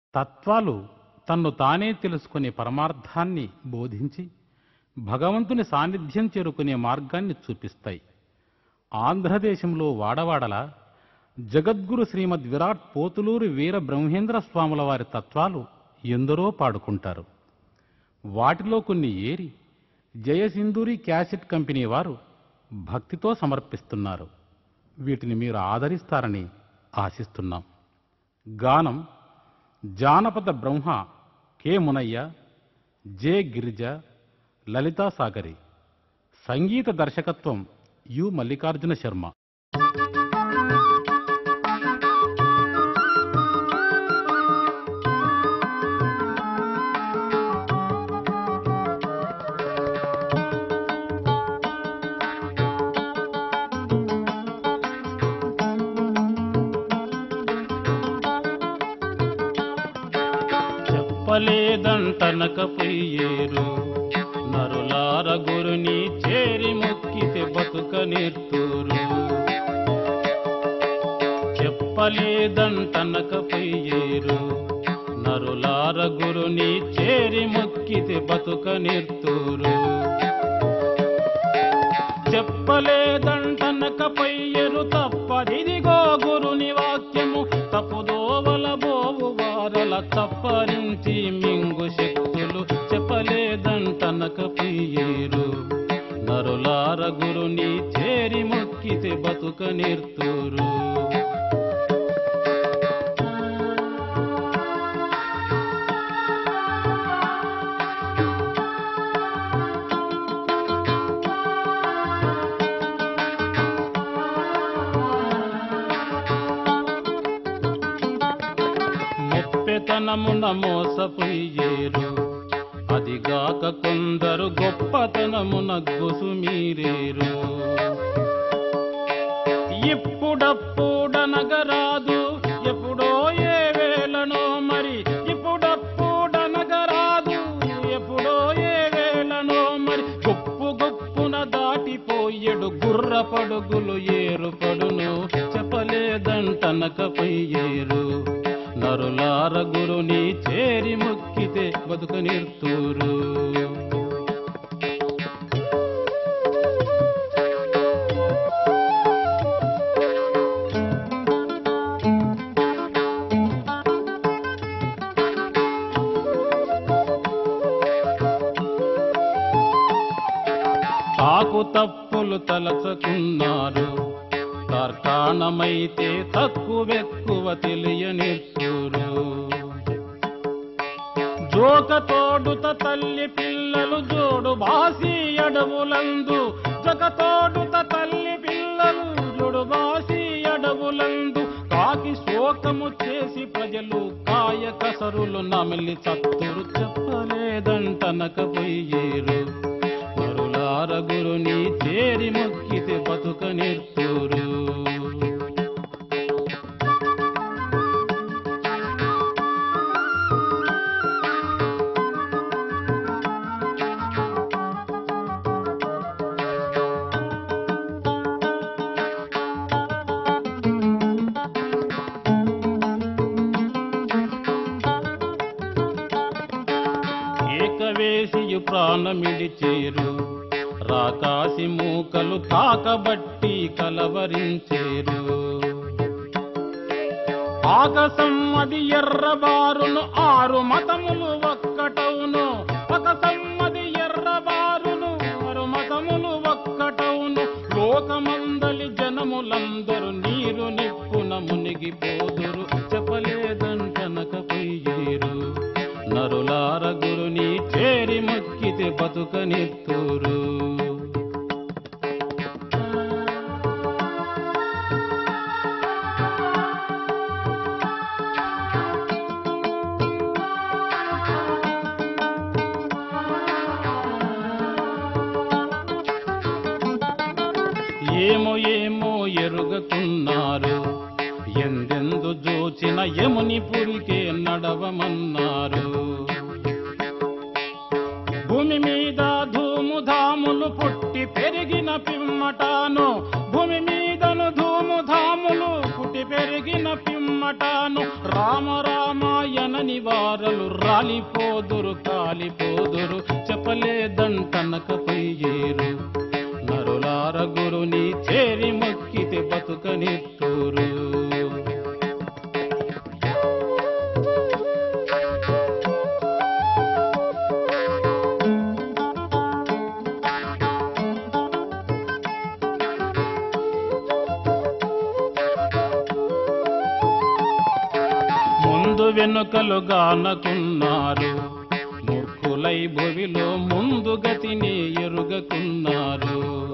తత్వాలు తన్ను తానే తెలుసుకునే పరమార్థాన్ని బోధించి భగవంతుని సాన్నిధ్యం చేరుకునే మార్గాన్ని చూపిస్తాయి ఆంధ్రదేశంలో వాడవాడల జగద్గురు శ్రీమద్ విరాట్ పోతులూరి వీర బ్రహ్మేంద్ర స్వాముల వారి తత్వాలు ఎందరో పాడుకుంటారు వాటిలో కొన్ని ఏరి జయసింధూరి క్యాసెట్ కంపెనీ వారు భక్తితో సమర్పిస్తున్నారు వీటిని మీరు ఆదరిస్తారని ఆశిస్తున్నాం గానం జానపద బ్రహ్మ కె మునయ్య జె గిరిజ లలితా సాగరి సంగీత దర్శకత్వం యు మల్లికార్జున శర్మ చెప్పలేదంటనకపోయేరు నరులార గురుని చేరి మొక్కితే బతుక నేర్తూరు చెప్పలేదంటనకపోయేరు నరులార గురుని చేరి మొక్కితే బతుక నేర్తూరు చెప్పలేదంటనకపోయ్యరు తప్పదిదిగో గురుని వాక్యము తప్పుదోవల బోవు వారల తప్పరించి మింగు శక్తులు చెప్పలేదంటనకపోయ్యేరు నరులార గురుని చేరి మొక్కితే బతుక నేర్తూరు మొప్పెతనమున మోసపోయేరు అదిగాక కొందరు గొప్పతనమున గొసుమీరేరు ఇప్పుడప్పుడనగరాదు ఎప్పుడో ఏ వేళనో మరి ఇప్పుడప్పుడనగరాదు ఎప్పుడో ఏ వేళనో మరి గొప్పు గొప్పున దాటిపోయేడు గుర్ర పడుగులు ఏరు పడును చెప్పలేదంటనకపోయేరు నరులార గురుని చేరి మొక్కితే బతుక నిర్తూరు తాకు తప్పులు తలచుకున్నారు కార్కాణమైతే తక్కువెక్కువ తెలియనిర్చూరు జోక తోడుత తల్లి పిల్లలు జోడు బాసి అడవులందు జగ తోడుత తల్లి పిల్లలు జోడు బాసి అడవులందు కాకి శోకము చేసి ప్రజలు కాయ కసరులు నమిలి చత్తురు చెప్పలేదంటనకపోయేరు మరులార గురుని చేరి మొక్కితే బతుక నిర్తూరు ఏకవేసియు ప్రాణమిడిచేరు రాకాసి మూకలు తాకబట్టి కలవరించేరు ఆకాశం అది ఎర్రబారును ఆరు మతములు ఒక్కటవును ఆకాశం అది ఎర్రబారును ఆరు మతములు ఒక్కటవును లోకమందలి జనములందరూ నీరు నిప్పున మునిగిపోదురు చెప్పలేదంటనకపోయేరు నరులార గురుని చేరి మొక్కితే బతుక నిత్తూరు ఏమో ఏమో ఎరుగకున్నారు ఎందెందు జోచిన యముని పురికే నడవమన్నారు భూమి మీద ధూముధాములు పుట్టి పెరిగిన పిమ్మటాను భూమి మీదను ధూముధాములు పుట్టి పెరిగిన పిమ్మటాను రామ రామాయణని వారలు రాలిపోదురు కాలిపోదురు చెప్పలేదంటనకపై ఏరు నరులార గురుని చేరి మొక్కితే బతుకనిత్తూరు ముందు వెనుకలుగానకున్నారు మూర్ఖులై భువిలో ముందు గతిని ఎరుగకున్నారు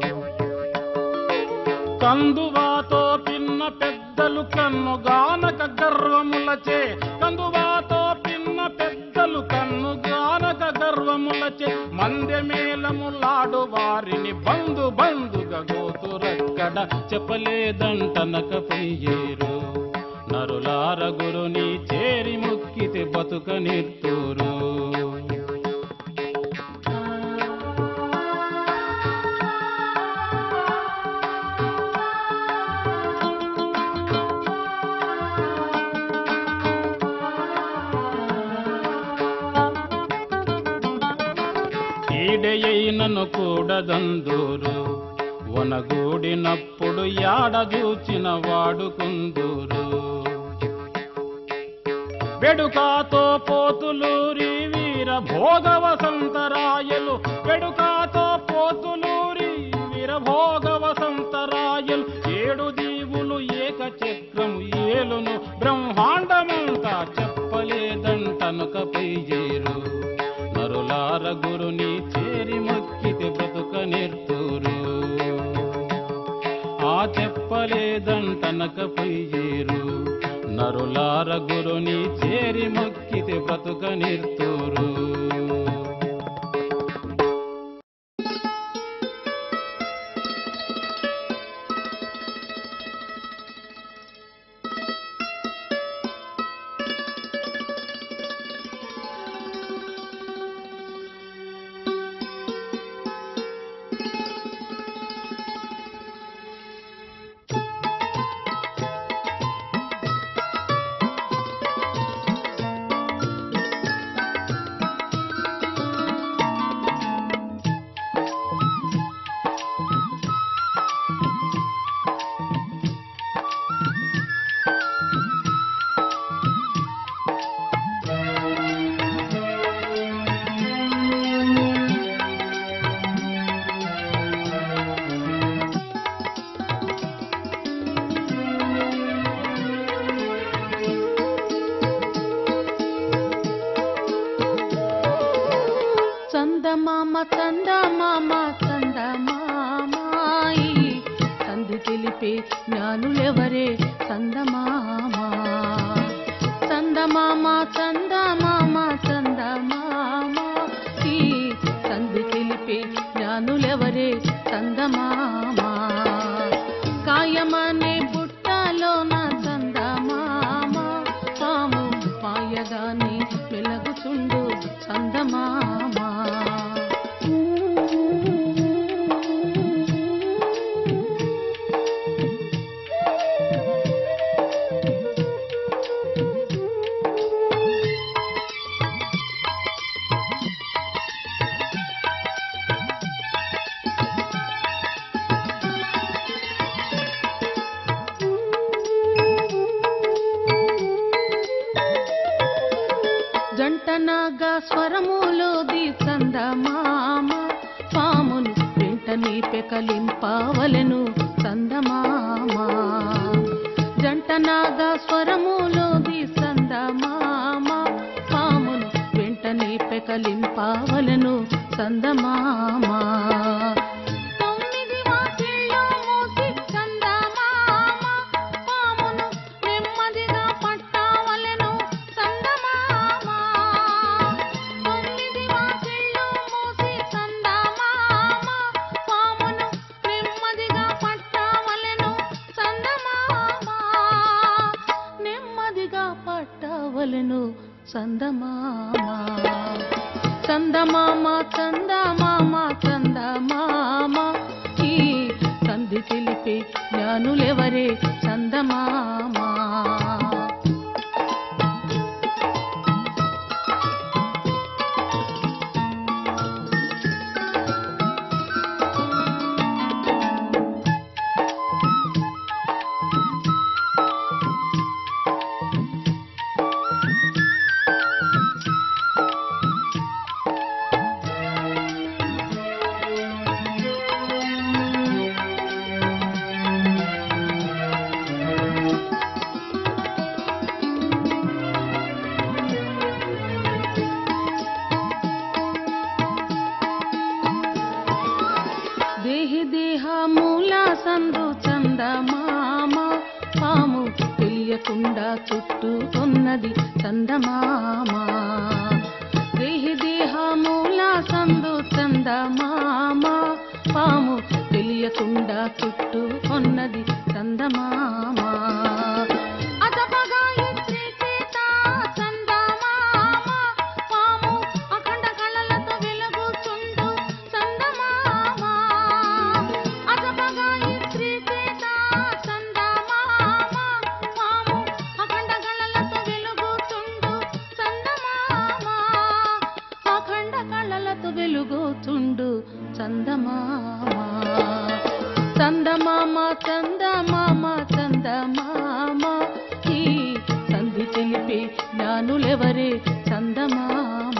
కందువాతో పిన్న పెద్దలు కన్నుగానక గర్వములచే కందువాతో పిన్న పెద్దలు కన్నుగానక గర్వములచే మందెమేలములాడు వారిని బంధు బంధుగా గోతురక్కడ చెప్పలేదంటనకపై ఏరు నరులార గురుని చేరి ముక్కితే బతుకనిత్తూరు ఈడయైనను కూడదందూరు వనగూడినప్పుడు యాడ చూచిన వాడుకుందూరు వెడుకాతో పోతులూరి వీర భోగ వసంతరాయలు వెడుకాతో పోతులూరి వీర భోగ వసంతరాయలు ఏడు దీవులు ఏక చక్రము ఏలును బ్రహ్మాండమంతా చెప్పలేదంటనుకపై చేరు నరులార గురుని చేరి మొక్కితే బ్రతుక నిర్తూరు ఆ చెప్పలేదంటనకపై చేరు నరులార గురుని చేరి మొక్కితే బ్రతుక నిర్తూరు చందమామ చందమామ చందమామాయి సంధి తెలిపే జ్ఞానులెవరే చందమామ చందమామ చందమామ చందమామ ఈ సంధి తెలిపే జ్ఞానులెవరే చందమామ కాయమనే బుట్టలోన చందమామ పాము పాయగాని వెలగుచుండు చందమామ జంటనాగా స్వరములోది చందమామ పామును వెంటనే పెకలింపవలెను చందమామ జంటనాగా స్వరములోది చందమామ పామును వెంటనే పెకలింపవలెను చందమామ తొమ్మిది వాకిళ్ళు మూసి చందమామ పామును నెమ్మదిగా పట్టవలెను చందమామ తొమ్మిది వాకిళ్ళు మూసి చందమామ పామును నెమ్మదిగా పట్టవలెను చందమామ నెమ్మదిగా పట్టవలెను చందమామ చందమామ చందమామ చందమామ ఈ సంధి తెలిపే జ్ఞానులెవరే చందమామ చుట్టుకున్నది చందమామ దేహి దేహమూల సందు చందమామ పాము తెలియకుండా చుట్టుకున్నది చందమామ అదపగా ఇద్రి చేత చందమామ పాము అఖండ కళలతో వెలుగుచుండు చందమామ అదపగా ఇద్రి చేత చందమామ పాము అఖండ కళలతో వెలుగుచుండు చందమామ అఖండ కళలతో వెలుగుచుండు చందమామ చందమామ చందమామ చందమామ ఈ సంధి తెలిపి జ్ఞానులెవరే చందమామ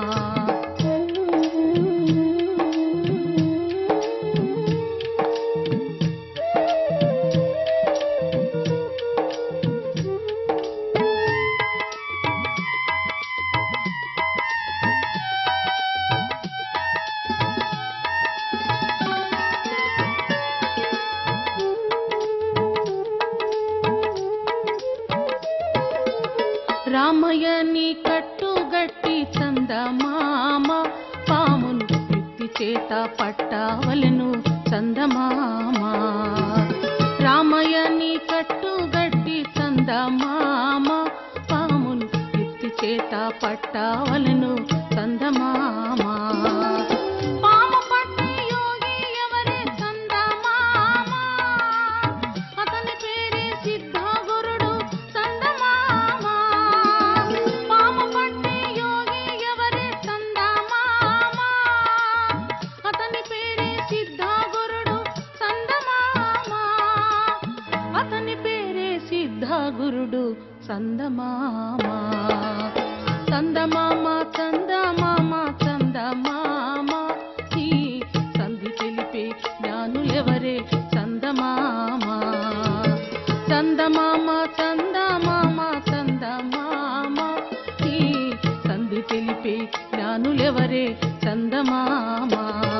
రామయ్యని కట్టుగట్టి చందమామ పామును ఎత్తి చేత పట్టవలెను చందమామ రామయ్యని కట్టుగట్టి చందమామ పామును ఎత్తి చేత పట్టవలెను చందమామ పాము పట్టే యోగి ఎవరే చందమామ అతని పేరే సిద్ధగురుడు చందమామ పాము పట్టే యోగి ఎవరే చందమామ అతని పేరే సిద్ధగురుడు చందమామ అతని పేరే సిద్ధగురుడు చందమామ చందమామ చందమామ చందమామ ఈ సంధి తెలిపే జ్ఞానులెవరే చందమామ చందమామ చందమామ చందమామ ఈ సంధి తెలిపే జ్ఞానులెవరే చందమామ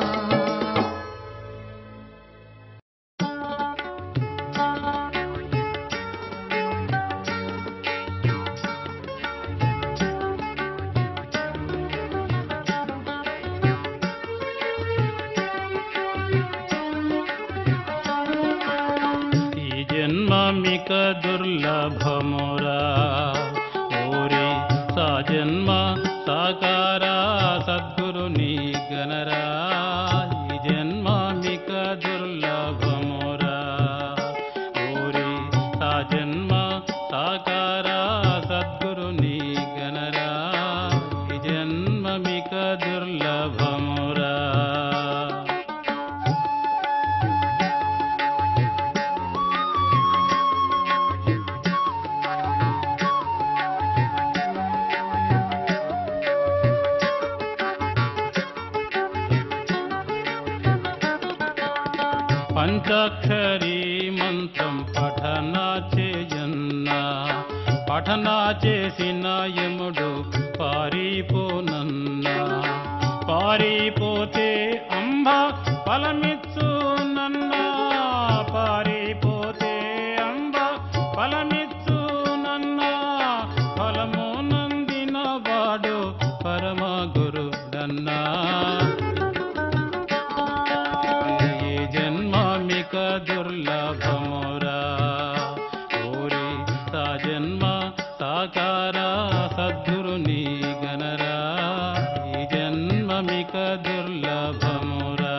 ఈ జన్మమిక దుర్లభమురా ఓరి సా జన్మ సాకారా సద్గురుని గణరా ఈ జన్మమిక దుర్లభమురా ఓరి సా జన్మ సాకారా సద్గురుని గణరా ఈ జన్మమిక దుర్లభమురా పంచాక్షరీ మంత్రం పఠనా చేయన్నా పఠనా చేసిన యముడు పారిపోనన్నా పారిపోతే అంబ ఫలమిచ్చు నన్నా పారిపోతే అంబ ఫలమిచ్చు నన్నా ఫలము నందిన వాడు పరమ గురుడన్నా ఈ జన్మామిక దుర్లభమురా ఓరి సా జన్మ సాకారా సద్గురుని గణరా ఈ జన్మమిక దుర్లభమురా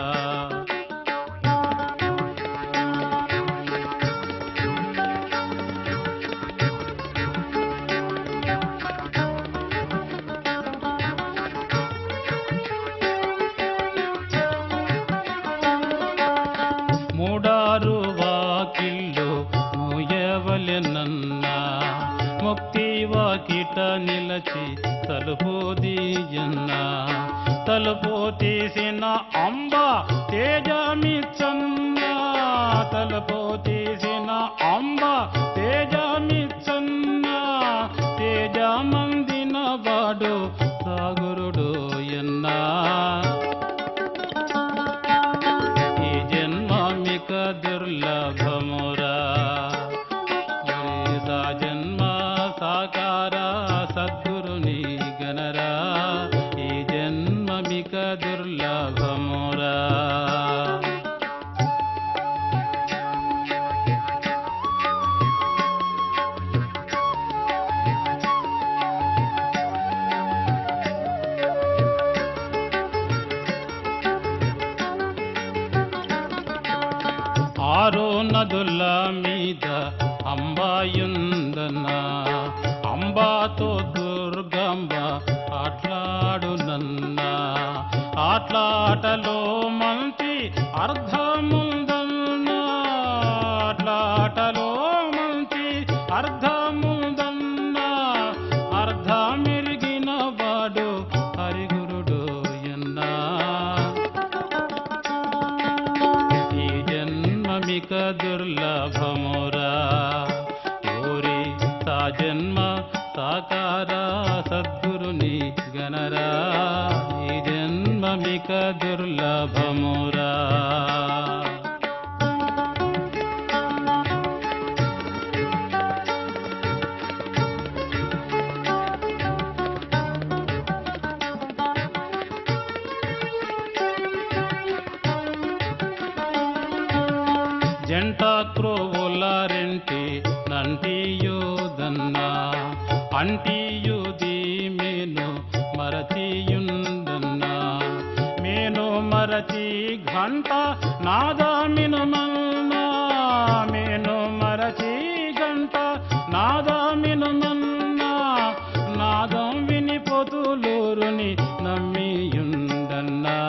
మూడారు వాకిళ్ళు మూయవలెనన్నా ముక్తి వాకిట నిలచి తలుపు దీయన్నా తలుపు తీసిన అంబ తేజమిచ్చన్నా తలుపు తీసిన అంబ తేజమిచ్చన్నా తేజమందిన వాడు సాగురుడు ఎన్నా ఈ జన్మామిక దుర్లభమురా ఈ సాజన్ సమాధుల మీద అంబాయుందన్న అంబాతో దుర్గంబ ఆట్లాడునన్న ఆట్లాటలో మంచి అర్ధముందన్న ఆట్లాటలో మంచి అర్ధముందన్న అర్ధమెరిగిన వాడు హరిగురుడు ఎన్నా ఈ జన్మమిక దుర్లభమురా ఓరి తా జన్మ సాకార సద్గురుని గణరా ఈ జన్మమిక దుర్లభమురా జంట క్రోవుల రెంటి నంటియుదన్న అంటియుది మేను మరచియుందన్న మేను మరచి ఘంట నాదామిను మన్నా మేను మరచి గంట నాదామిను మన్నా నాదం విని పొతులూరుని నమ్మియుందన్నా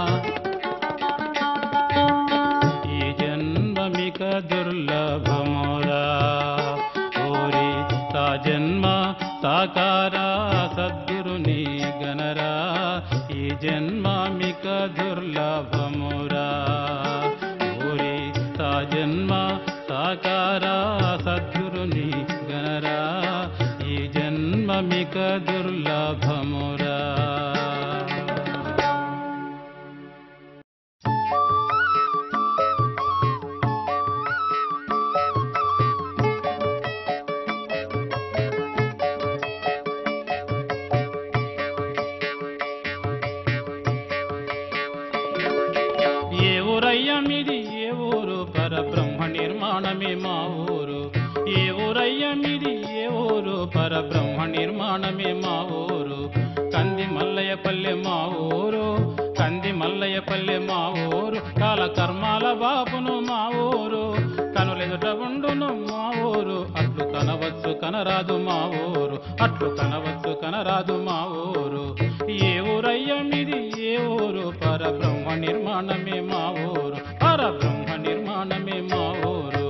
ఈ జన్మమిక దుర్లభమురా ఓరి తా జన్మ సాకార సద్గురుని గణరా ఈ జన్మమిక దుర్లభమురా ఓరి తా జన్మ సాకార సద్గురుని గణరా ఈ జన్మమిక దుర్లభమురా ఏ ఊరయ్య మీది ఏ ఊరు పరబ్రహ్మ నిర్మాణమే మా ఊరు ఏ ఊరయ్య మీది ఏ ఊరు పరబ్రహ్మ నిర్మాణమే మా ఊరు కంది మల్లయ్య పల్లె మా ఊరు కంది మల్లయ్య పల్లె మా ఊరు కాల కర్మాల బాపును మా ఊరు కనులెదుట ఉండును మా ఊరు అట్లు కనవచ్చు కనరాదు మా ఊరు అట్లు కనవచ్చు కనరాదు మా ఊరు ఏ ఊరయ్య మీది ఏ ఊరు పరబ్రహ్మ నిర్మాణమే మా ఊరు పరబ్రహ్మ నిర్మాణమే మా ఊరు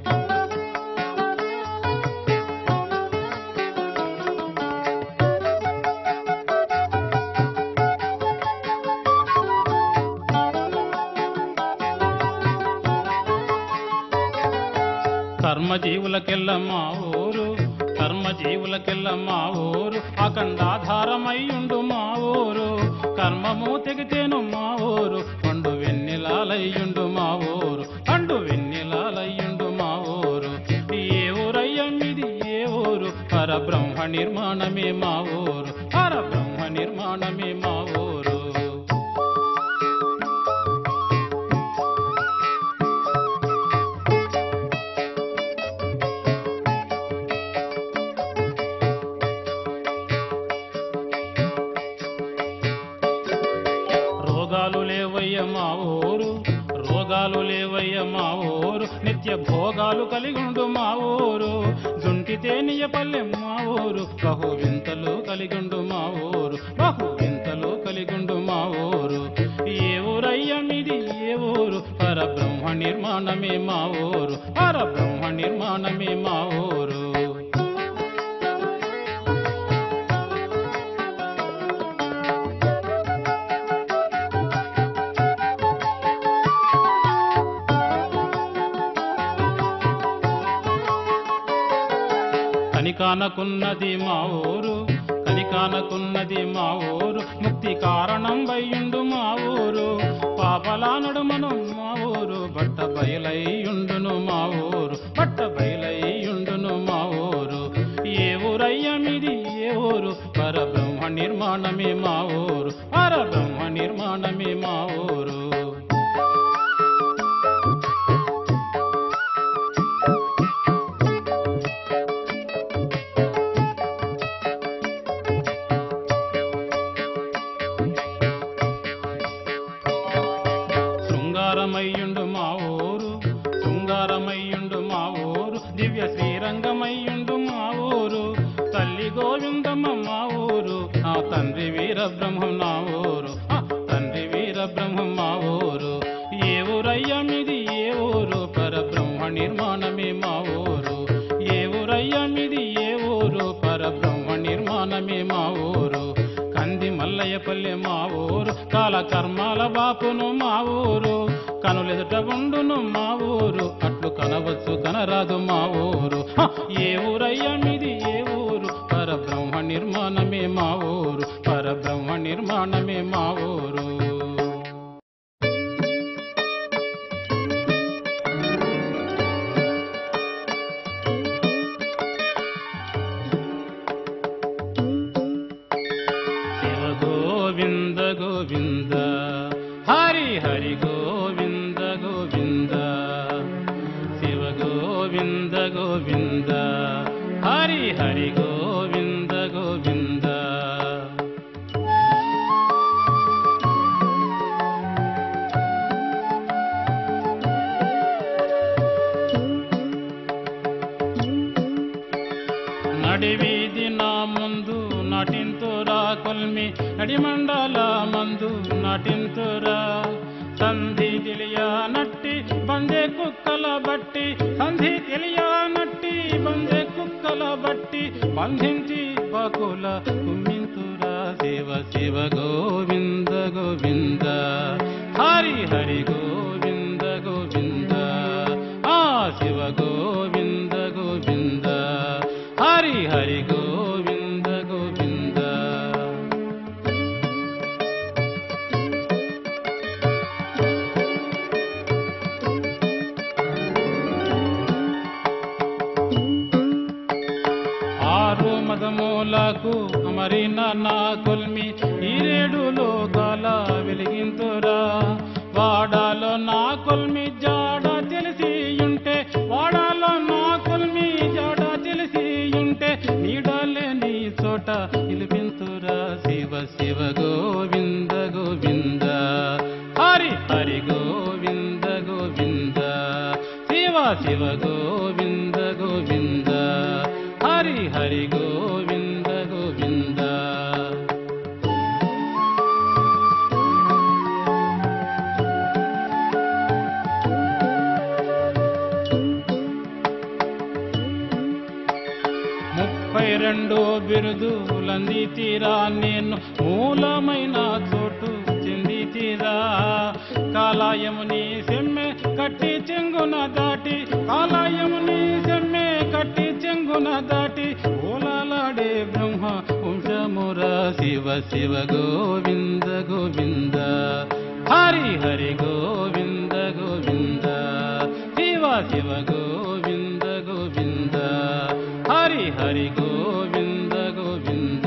కర్మజీవులకెల్ల మా ఊరు కర్మజీవులకెల్ల మా ఊరు అఖండాధారమయ్యుండు మా ఊరు కర్మము తెగితేను మా ఊరు పండు వెన్నెలాలయ్యుండు మా ఊరు పండు వెన్నెలాలయ్యుండు మా ఊరు ఏ ఊరయ్య మీది ఏ ఊరు పరబ్రహ్మ నిర్మాణమే మా ఊరు పరబ్రహ్మ నిర్మాణమే మా ఊరు రోగాలు లేవయ్య మా ఊరు రోగాలు లేవయ్య మా ఊరు నిత్య భోగాలు కలిగుండు మా ఊరు జుంటి తేనియ పల్లె మా ఊరు బహు వింతలు కలిగుండు మా ఊరు బహు వింతలు కలిగుండు మా ఊరు ఏ ఊరయ్య మీది ఏ ఊరు పరబ్రహ్మ నిర్మాణమే మా ఊరు పరబ్రహ్మ నిర్మాణమే మా ఊరు కనికానకున్నది మా ఊరు కనికానకున్నది మా ఊరు ముక్తి కారణం వయ్యుండు మా ఊరు పాపలా నడుమను మా ఊరు బట్ట బయలయ్యుండును మా ఊరు బట్ట బయలయ్యుండును మా ఊరు ఏ ఊరయ్య మీది ఏ ఊరు పరబ్రహ్మ నిర్మాణమే మా ఊరు పరబ్రహ్మ నిర్మాణమే మా ఊరు శృంగారమయ్యుండు మా ఊరు శృంగారమై మా ఊరు ఆ తండ్రి వీర బ్రహ్మం నా ఊరు ఆ తండ్రి వీర బ్రహ్మం మా ఊరు ఏ ఊరయ్య మీది ఏ ఊరు పరబ్రహ్మ నిర్మాణమే మా ఊరు ఏ ఊరయ్య మీది ఏ ఊరు పరబ్రహ్మ నిర్మాణమే మా ఊరు కంది మల్లయ్యపల్లె మా ఊరు కాల కర్మాల బాపును మా ఊరు కనులెదుట ఉండును మా ఊరు అట్లు కనవచ్చు కనరాదు మా ఊరు హ! ఏ ఊరయ్య మీది ఏ ఊరు పరబ్రహ్మ నిర్మాణమే మా ఊరు పరబ్రహ్మ నిర్మాణమే మా ఊరు శివ గోవింద గోవింద హరి హరి గోవింద గోవింద శివ గోవింద గోవింద హరి హరి గోవింద గోవింద నడివీధి నా ముందు నటింతురా కొల్మి నడిమండల మందు నటింతురా సంధి తెలియ నట్టి బందే కుక్కల బట్టి సంధి తెలియ నట్టి బందే కుక్కల బట్టి బంధించి బకుల కుమ్మింతురా శివ శివ గోవింద గోవింద హరి హరి గోవింద గోవింద ఆ శివ గోవింద గోవింద హరి హరి గోవింద గోవింద ఆరు మదమూలకు అమరిన నా కొల్మి ఈరేడు లోకాల వెలిగింతురా వాడాలో నా కొల్మి జాడ తెలిసి ఉంటే వాడాలో నా కొల్మి జాడ తెలిసి ఉంటే నీడలేని చోట నిలిపింతురా శివ శివ గోవింద గోవింద హరి హరి గోవింద గోవింద శివ శివ గోవింద గోవింద హరి హరి గోవింద గోవింద ముప్పై రెండో బిరుదులంది తీరా నేను మూలమైన చోటు చెంది తీరా కాలాయముని సెమ్మె కట్టి చెంగున దాటి కాలాయముని సెమ్మె కట్టి చెంగున దాటి ఓలాలాడే బ్రహ్మ వంశమురా శివ శివ గోవింద గోవింద హరి హరి గోవింద గోవింద శివ శివ గోవింద గోవింద హరి హరి గోవింద గోవింద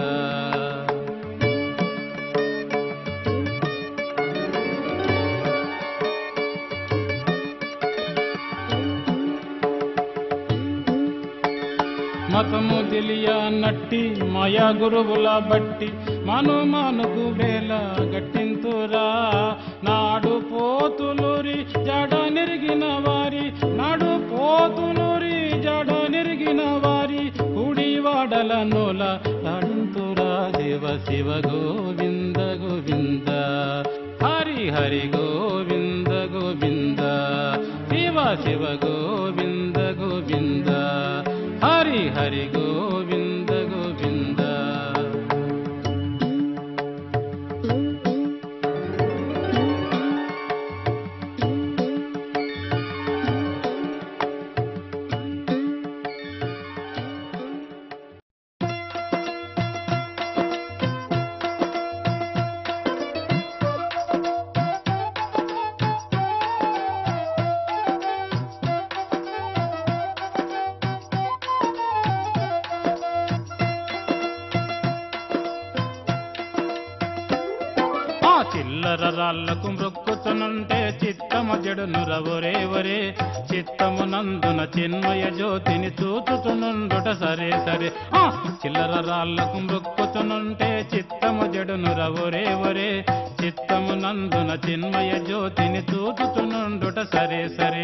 మతము తెలియ నట్టి మాయా గురువుల బట్టి మను మానుకు వేల గట్టింతురా నాడు పోతులూరి జడ నెరిగిన వారి నాడు పోతులూరి జడ నెరిగిన వారి కుడి వాడల నోల లాడింతురా శివ శివ గోవింద గోవింద హరి హరి గోవింద గోవింద శివ శివ గోవింద గోవింద హరి హరి గోవింద గోవింద ఆ చిల్లర రాళ్లకు మృక్కుతునుంటే చిత్తము జడును రవరే వరే చిత్తము నందున చిన్మయ జ్యోతిని చూచుతునుండుట సరే సరే ఆ చిల్లర రాళ్లకు మృక్కుతునుంటే చిత్తము జడును రవరే వరే చిత్తము నందున చిన్మయ జ్యోతిని చూచుతునుండుట సరే సరే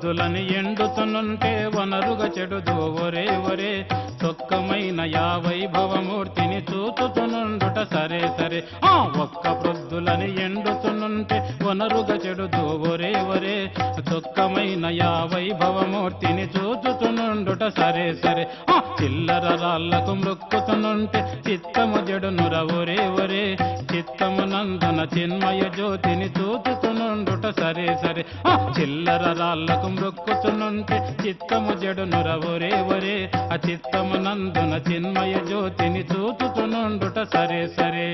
ప్రొద్దులని ఎండుతునుంటే వనరుగా చెడుదు ఒరే ఒరే చొక్కమైన యా వైభవమూర్తిని చూచుతునుండుట సరే సరే ఆ ఒక్క ప్రొద్దులని ఎండుతునుంటే వనరుగా చెడుదు ఒరే ఒరే చొక్కమైన యా వైభవమూర్తిని చూచుతునుండుట సరే సరే ఆ చిల్లర రాళ్లకు మృక్కుతునుంటే చిత్తము జడునుర ఒరే ఒరే చిత్తము నందున చిన్మయ జ్యోతిని చూచుతునుండుట సరే సరే ఆ చిల్లర రాళ్లకు మృక్కుతునుంటే చిత్తము జడునుర ఒరే ఒరే ఆ చిత్తము నందున చిన్మయ జ్యోతిని చూచుతునుండుట సరే సరే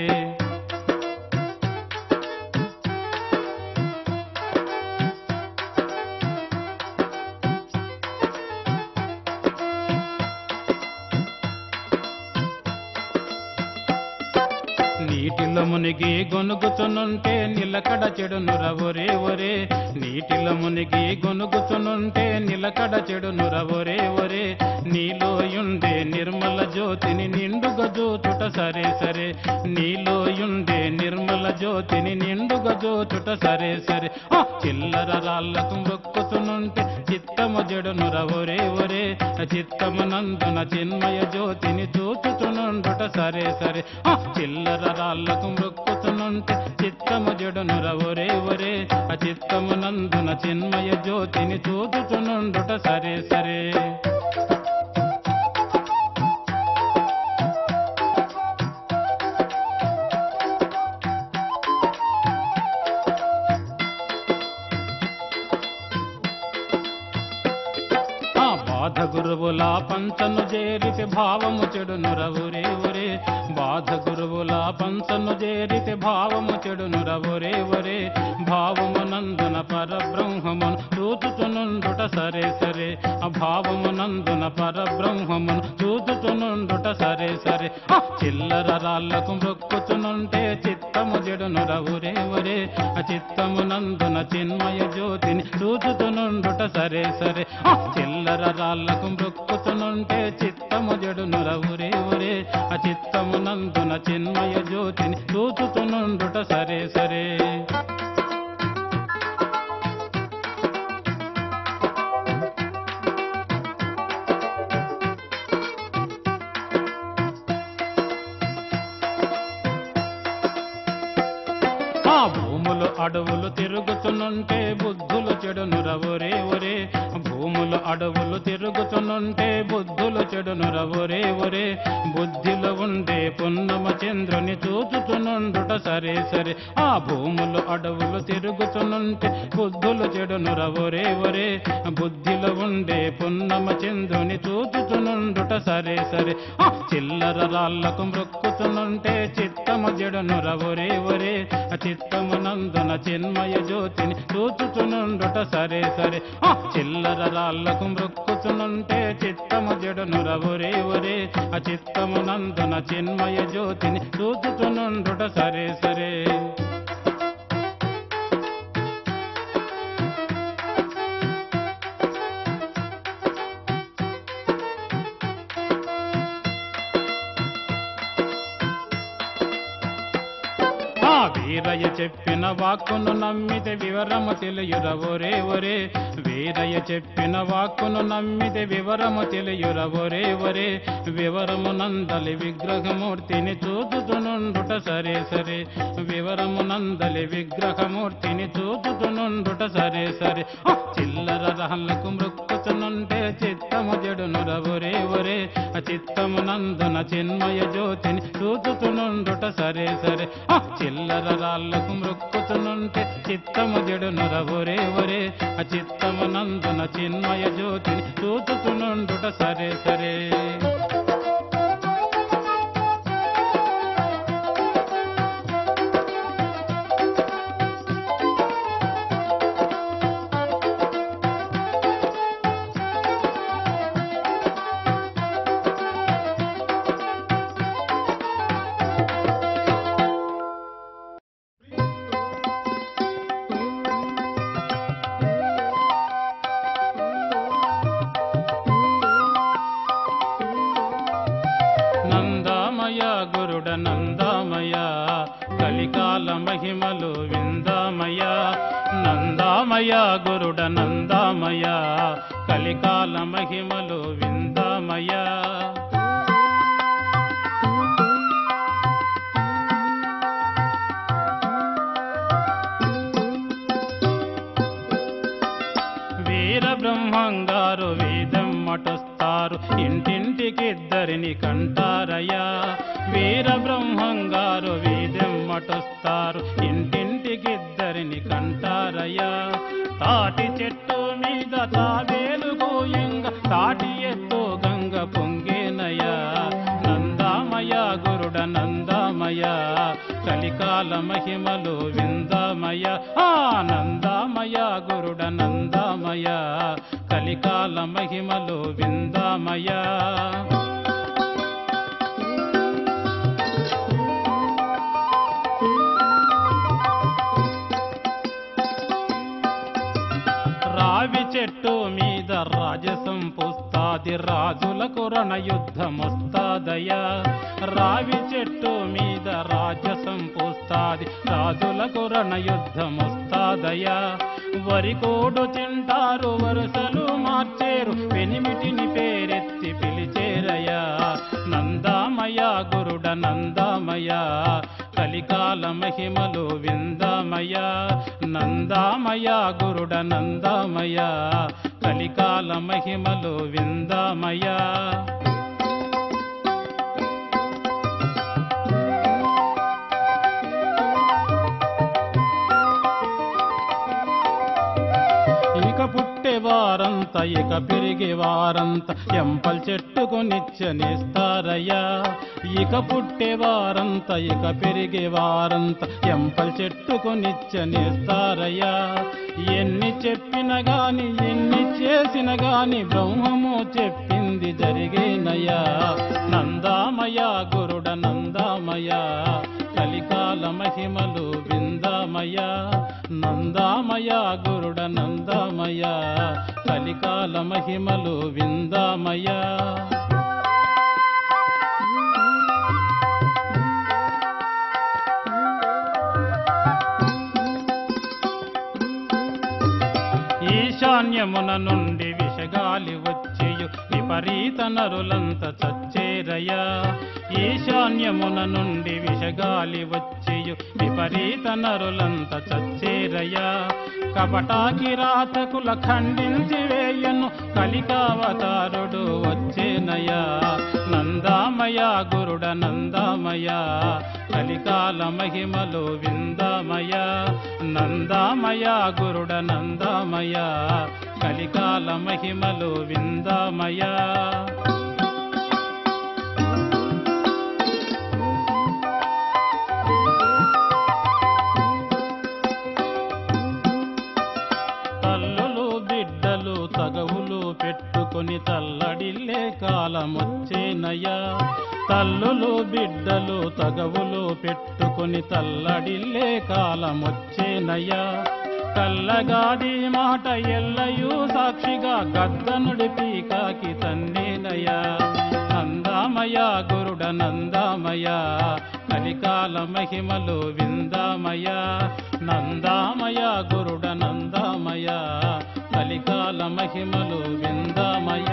నీటిలో మునిగి గొనుగుతునుంటే నిలకడ చెడునుర ఒరే ఒరే నీటిలో మునిగి గొనుగుతునుంటే నిలకడ చెడునుర ఒరే ఒరే నీలోయుండే నిర్మల జ్యోతిని నిండుగా జోచుట సరే సరే నీలోయుండే నిర్మల జ్యోతిని నిండుగా జోచుట సరే సరే ఆ చిల్లర రాళ్లకు మొక్కుతునుంటే చిత్తము జడునుర ఒరే ఒరే చిత్తము నందున చిన్మయ జ్యోతిని చూచుతునుండుట సరే సరే ఆ చిల్లర రాళ్లకు మొక్కుతునుంటే చిత్తము జడునుర ఒరే ఒరే ఆ చిత్తము నందున చిన్మయ జ్యోతిని చూచుతునుండుట సరే సరే ఆ బాధ గురువుల పంచను చేరితే భావము చెడునుర ఒరే ఒరే బాధ గురువుల పంచను చేరితే భావము చెడునుర ఒరే ఒరే భావము నందున పరబ్రహ్మమును చూచుతునుండుట సరే సరే ఆ భావము నందున పరబ్రహ్మమును చూచుతునుండుట సరే సరే ఆ చిల్లర రాళ్లకు మొక్కుతునుంటే చిత్తము జడునుర ఒరే ఒరే ఆ చిత్తము నందున చిన్మయ జ్యోతిని చూచుతునుండుట సరే సరే ఆ చిల్లర రాళ్లకు మొక్కుతునుంటే చిత్తము జడునుర ఒరే ఒరే ఆ చిత్తము నందున చిన్మయ జ్యోతిని చూచుతునుండుట సరే సరే ఆ భూములు అడవులు తిరుగుతునుంటే బుద్ధులు చెడునుర ఒరే ఒరే భూములు అడవులు తిరుగుతునుంటే బుద్ధులు చెడునుర ఒరే ఒరే బుద్ధిలో ఉండే పున్నమ చంద్రుని చూచుతునుండుట సరే సరే ఆ భూములు అడవులు తిరుగుతునుంటే బుద్ధులు చెడునుర ఒరే ఒరే బుద్ధిలో ఉండే పున్నమ చంద్రుని చూచుతునుండుట సరే సరే ఆ చిల్లర రాళ్లకు మృక్కుతునుంటే చిత్తము జడునుర ఒరే ఒరే ఆ చిత్తము నందున చిన్మయ జ్యోతిని చూచుచునుండుట సరే సరే ఆ చిల్లర రాళ్లకు మృక్కుతునుంటే చిత్తము జడునుర ఒరే ఒరే ఆ చిత్తము నందున చిన్మయ జ్యోతిని చూచుచునుండుట సరే సరే ఆ వీరయ్య చెప్పిన వాక్కును నమ్మితే వివరము తెలియుర ఒరే ఒరే వీరయ్య చెప్పిన వాక్కును నమ్మితే వివరము తెలియుర ఒరే ఒరే వివరము నందలి విగ్రహమూర్తిని చూచుతునుండుట సరే సరే వివరము నందలి విగ్రహమూర్తిని చూచుతునుండుట సరే సరే ఆ చిల్లర రహలకు మృక్కుతునుంటే చిత్తము జడునుర ఒరే ఒరే ఆ చిత్తము నందున చిన్మయ జ్యోతిని చూచుతునుండుట సరే సరే ఆ చిల్లర రాళ్లకు మృక్కుతునుంటే చిత్తము జడునుర ఒరే ఒరే ఆ చిత్తము నందున చిన్మయ జ్యోతిని చూచుతునుండుట సరే సరే నందామయ గురుడ నందామయ కలికాల మహిమలు విందామయ నంద నందామయ గురుడ నందామయ కలికాల మహిమలు విందామయ వీర బ్రహ్మంగారు వేదం మటుస్తారు ఇంటింటికిద్దరిని కంటారయ్యా వీర బ్రహ్మంగారు వేదం మటుస్తారు ఇంటింటికిద్దరిని కంటారయ్యా తాటి చెట్టు మీద తావేలు గోయంగ తాటి ఎత్తు గంగ పొంగేనయ్యా నందామయ గురుడ నందామయ కలికాల మహిమలు విందామయ ఆనందామయ గురుడ నందామయ కలికాల మహిమలు విందామయ రావి చెట్టు మీద రాజసం పుస్తాది రాజులకు రణయుద్ధమొస్తాదయ్యా రావి చెట్టు మీద రాజసం పుస్తాది రాజులకు రణయుద్ధమొస్తాదయ్యా వరి కోడు తింటారు వరుసలు మార్చేరు పెనిమిటిని పేరెత్తి పిలిచేరయ్యా నందామయ గురుడ నందామయ కలికాల మహిమలు విందామయ నందామయ గురుడ నందామయ కలికాల మహిమలు విందామయ ఇక పుట్టే వారంత ఇక పెరిగే వారంత ఎంపల్ చెట్టుకు నిత్యనిస్తారయ్యా ఇక పుట్టే వారంత ఇక పెరిగే వారంత ఎంపల్ చెట్టుకు నిత్యనిస్తారయ్యా ఎన్ని చెప్పిన గాని ఎన్ని చేసిన గాని బ్రహ్మము చెప్పింది జరిగేనయ్యా నందామయ గురుడ నందామయ కలికాల మహిమలు విందామయ నందామయ గురుడ నందామయ కలికాల మహిమలు విందామయ ఈశాన్యమున నుండి విషగాలి వచ్చేయు విపరీత నరులంత చచ్చేరయ్యా ఈశాన్యమున నుండి విషగాలి వచ్చేయు విపరీత నరులంత చచ్చేరయ్యా కపటాకి రాతకుల ఖండించి వేయను కలికావతారుడు వచ్చేనయ్యా నందామయ గురుడ నందామయ కలికాల మహిమలు విందామయ నందామయ గురుడ నందామయ కలికాల మహిమలు విందామయ తల్లులు బిడ్డలు తగవులు పెట్టుకొని తల్లడిల్లే కాలమొచ్చేనయ్యా తల్లులు బిడ్డలు తగవులు పెట్టుకొని తల్లడిల్లే కాలమొచ్చేనయ్యా కల్లగాది మాట ఎల్లయూ సాక్షిగా గద్దనుడి పీకాకి తన్నేనయ్యా నందామయ గురుడ నందామయ కలికాల మహిమలు విందామయ నందామయ గురుడ నందామయ కలికాల మహిమలు విందామయ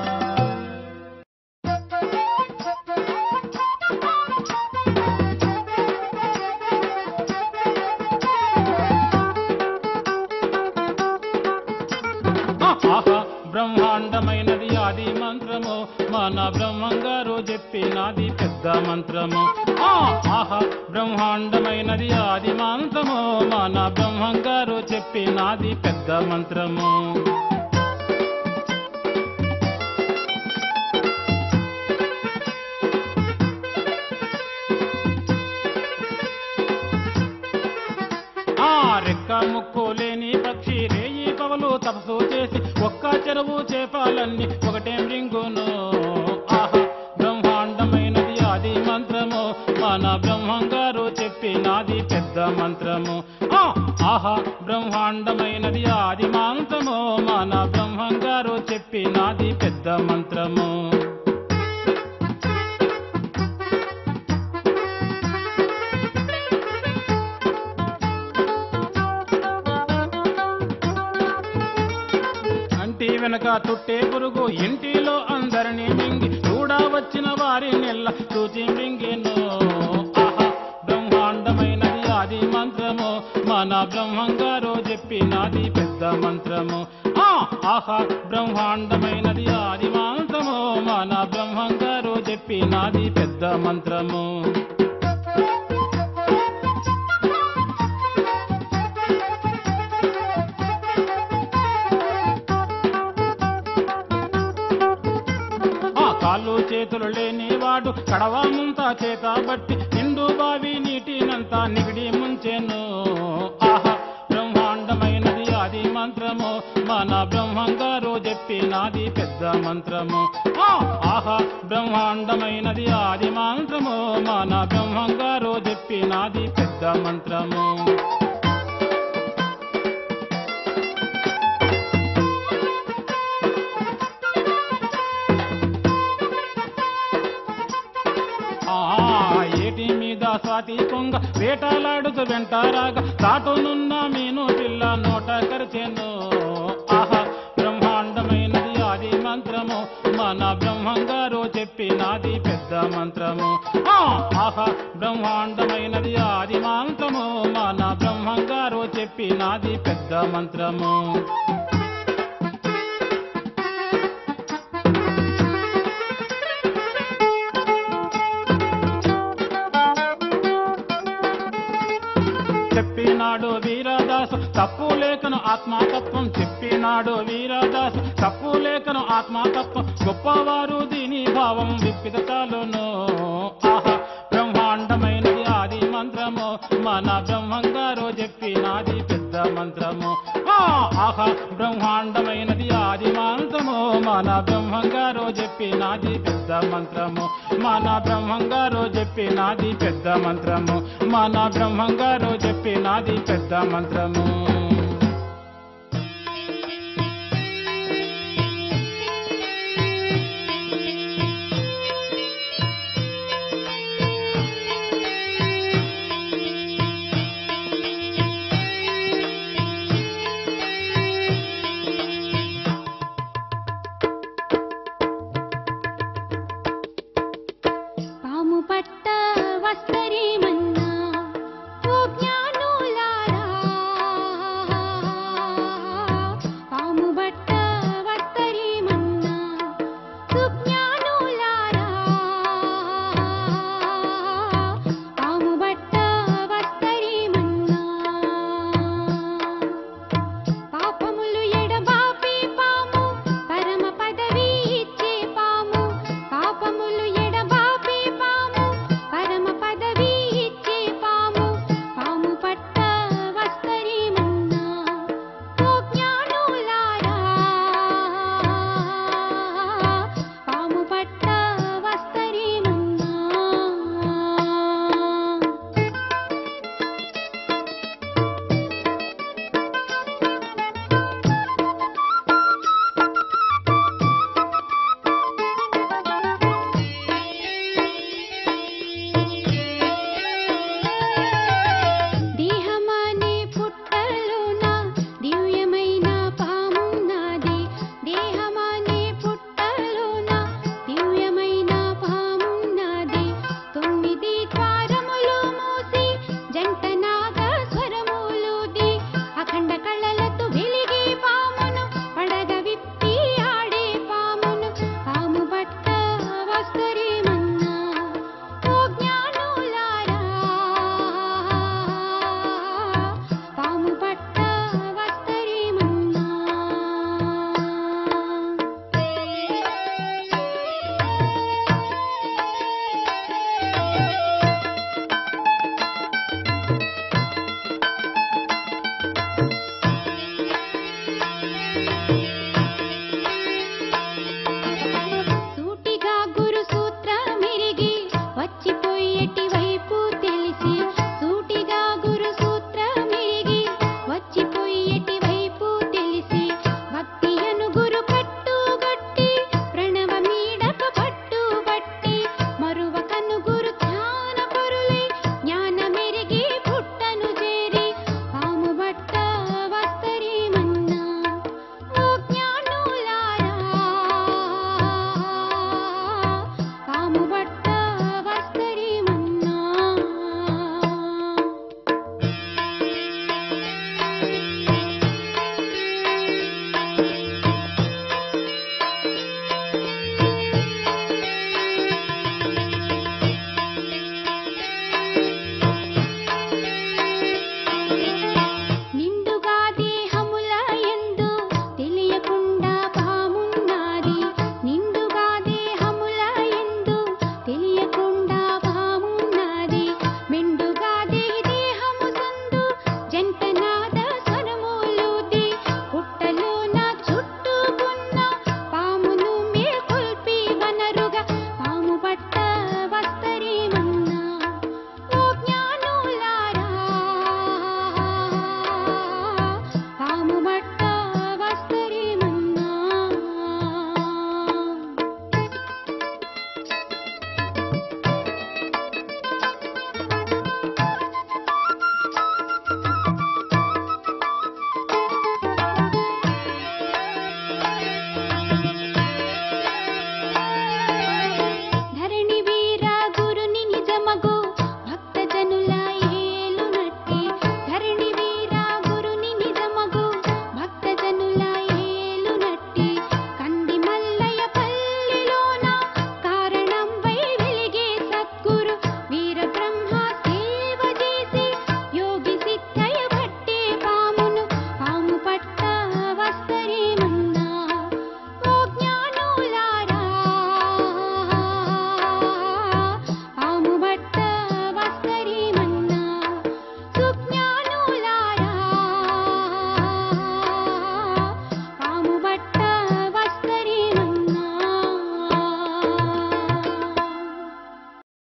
ఆహా బ్రహ్మాండమైనది ఆది మంత్రము మన బ్రహ్మంగారు చెప్పినది పెద్ద మంత్రము ఆ, ఆహా బ్రహ్మాండమైనది ఆది మంత్రము మన బ్రహ్మంగారు చెప్పినది పెద్ద మంత్రము ఆ రెక్క ముక్కు లేని పక్షి రేయి పవలు తపసు చేసి ఒక్క చెరువు చేపాలన్నీ ఒకటేం రింగును ఆహా బ్రహ్మాండమైనది ఆది మంత్రము మన బ్రహ్మంగారు చెప్పినది పెద్ద మంత్రము ఆ, ఆహా బ్రహ్మాండమైనది ఆది మంత్రము మన బ్రహ్మంగారు చెప్పినది పెద్ద మంత్రము గనక తుట్టే పురుగు ఇంటిలో అందరినీ మింగి చూడా వచ్చిన వారి నెల్ల చూచి మింగెను ఆహా బ్రహ్మాండమైనది ఆది మంత్రము మన బ్రహ్మంగారు చెప్పినది పెద్ద మంత్రము ఆ ఆహా బ్రహ్మాండమైనది ఆది మంత్రము మన బ్రహ్మంగారు చెప్పినది పెద్ద మంత్రము ఆ కాళ్ళు చేతులు లేనివాడు కడవ ముంత చేత బట్టి నిండు బావి నీటినంతా నిగిడి ముంచెను ఆహా బ్రహ్మాండమైనది ఆది మంత్రము మన బ్రహ్మంగారు చెప్పినది పెద్ద మంత్రము ఆ ఆహా బ్రహ్మాండమైనది ఆది మంత్రము మన బ్రహ్మంగారు చెప్పినది పెద్ద మంత్రము ఆ ఏటి మీద స్వాతి కొంగ వేటలాడుతూ వెంటారాగా తాటునున్న మీను పిల్ల నోట కరిచెను ఆహా బ్రహ్మాండమైనది ఆది మంత్రము మన బ్రహ్మంగారు చెప్పినది పెద్ద మంత్రము ఆ ఆహా బ్రహ్మాండమైనది ఆది మంత్రము మన బ్రహ్మంగారు చెప్పినది పెద్ద మంత్రము చెప్పినాడు వీరదాసు తప్పు లేఖను ఆత్మతత్వం చెప్పినాడు వీరదాసు తప్పు లేఖను ఆత్మతత్వం గొప్పవారు దీని భావం విప్పిత చాలును ఆహా బ్రహ్మాండమైనది ఆది మంత్రము మన బ్రహ్మంగారు చెప్పినది పెద్ద మంత్రము ఆ, ఆహా బ్రహ్మాండమైనది ఆది మంత్రము మన బ్రహ్మంగారు చెప్పినది పెద్ద మంత్రము మన బ్రహ్మంగారు చెప్పినది పెద్ద మంత్రము మన బ్రహ్మంగారు చెప్పినది పెద్ద మంత్రము